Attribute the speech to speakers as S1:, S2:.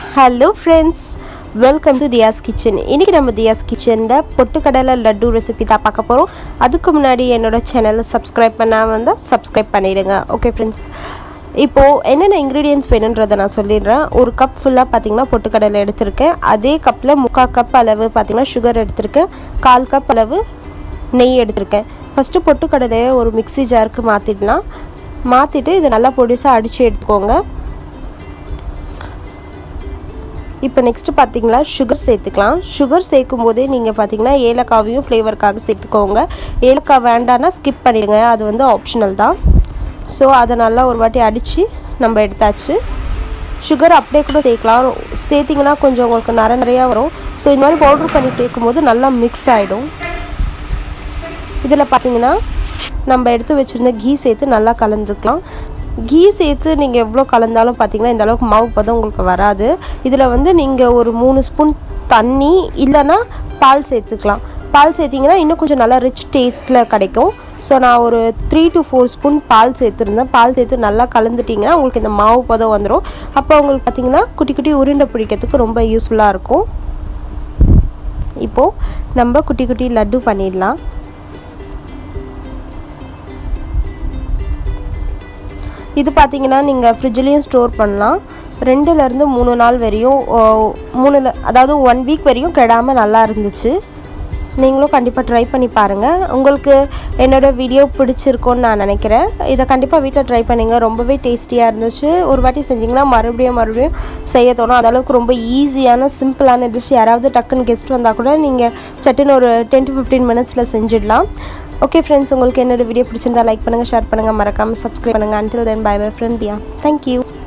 S1: hello friends welcome to Dhiya's kitchen இன்றைக்கி நம்ம தியாஸ் கிச்சனில் பொட்டுக்கடலை லட்டு ரெசிபி தான் பார்க்க போகிறோம் அதுக்கு முன்னாடி என்னோட சேனலை சப்ஸ்கிரைப் பண்ணாமல் வந்தால் சப்ஸ்கிரைப் பண்ணிவிடுங்க ஓகே ஃப்ரெண்ட்ஸ் இப்போது என்னென்ன இன்க்ரீடியன்ஸ் வேணுன்றதை நான் சொல்லிடுறேன் ஒரு கப் ஃபுல்லாக பார்த்தீங்கன்னா பொட்டுக்கடலை எடுத்திருக்கேன் அதே கப்பில் முக்கால் கப் அளவு பார்த்தீங்கன்னா சுகர் எடுத்திருக்கேன் கால் கப் அளவு நெய் எடுத்திருக்கேன் ஃபஸ்ட்டு பொட்டுக்கடலையை ஒரு மிக்ஸி ஜாருக்கு மாற்றிடலாம் மாற்றிட்டு இதை நல்லா பொடிசாக அடித்து எடுத்துக்கோங்க இப்போ நெக்ஸ்ட்டு பார்த்தீங்களா சுகர் சேர்த்துக்கலாம் சுகர் சேர்க்கும் போதே நீங்கள் பார்த்தீங்கன்னா ஏலக்காவையும் ஃப்ளேவருக்காக சேர்த்துக்கோங்க ஏலக்காய் வேண்டான்னா ஸ்கிப் பண்ணிடுங்க அது வந்து ஆப்ஷனல் தான் ஸோ அதை நல்லா ஒரு வாட்டி அடித்து நம்ம எடுத்தாச்சு சுகர் அப்படியே கூட சேர்க்கலாம் சேர்த்திங்கன்னா கொஞ்சம் உங்களுக்கு நர நிறையா வரும் ஸோ இந்த மாதிரி பவுட்ரு பண்ணி சேர்க்கும் போது நல்லா மிக்ஸ் ஆகிடும் இதில் பார்த்தீங்கன்னா நம்ம எடுத்து வச்சுருந்த கீ சேர்த்து நல்லா கலந்துக்கலாம் கீ சேர்த்து நீங்கள் எவ்வளோ கலந்தாலும் பார்த்தீங்கன்னா இந்த அளவுக்கு மாவு பதம் உங்களுக்கு வராது இதில் வந்து நீங்கள் ஒரு மூணு ஸ்பூன் தண்ணி இல்லைன்னா பால் சேர்த்துக்கலாம் பால் சேர்த்திங்கன்னா இன்னும் கொஞ்சம் நல்லா ரிச் டேஸ்ட்டில் கிடைக்கும் ஸோ நான் ஒரு த்ரீ டு ஃபோர் ஸ்பூன் பால் சேர்த்துருந்தேன் பால் சேர்த்து நல்லா கலந்துட்டிங்கன்னா உங்களுக்கு இந்த மாவு பதம் வந்துடும் அப்போ உங்களுக்கு பார்த்திங்கன்னா குட்டி குட்டி உருண்டை பிடிக்கிறதுக்கு ரொம்ப யூஸ்ஃபுல்லாக இருக்கும் இப்போது நம்ம குட்டி குட்டி லட்டு பண்ணிடலாம் இது பார்த்தீங்கன்னா நீங்கள் ஃப்ரிட்ஜ்லேயும் ஸ்டோர் பண்ணலாம் ரெண்டுலேருந்து மூணு நாள் வரையும் மூணு அதாவது ஒன் வீக் வரையும் கெடாமல் நல்லா இருந்துச்சு நீங்களும் கண்டிப்பாக ட்ரை பண்ணி பாருங்கள் உங்களுக்கு என்னோடய வீடியோ பிடிச்சிருக்கோன்னு நான் நினைக்கிறேன் இதை கண்டிப்பாக வீட்டில் ட்ரை பண்ணிங்க ரொம்பவே டேஸ்டியாக இருந்துச்சு ஒரு வாட்டி செஞ்சிங்கன்னா மறுபடியும் மறுபடியும் செய்ய தோணும் அதளவுக்கு ரொம்ப ஈஸியான சிம்பிளான டிஷ் யாராவது டக்குன்னு கெஸ்ட் வந்தால் கூட நீங்கள் சட்டுன்னு ஒரு டென் டு ஃபிஃப்டீன் மினிட்ஸில் செஞ்சிடலாம் ஓகே ஃப்ரெண்ட்ஸ் உங்களுக்கு என்னோடய வீடியோ பிடிச்சிருந்தா லைக் பண்ணுங்கள் ஷேர் பண்ணுங்கள் மறக்காமல் சப்ஸ்கிரைப் பண்ணுங்கள் until then bye bye friend Dhiya thank you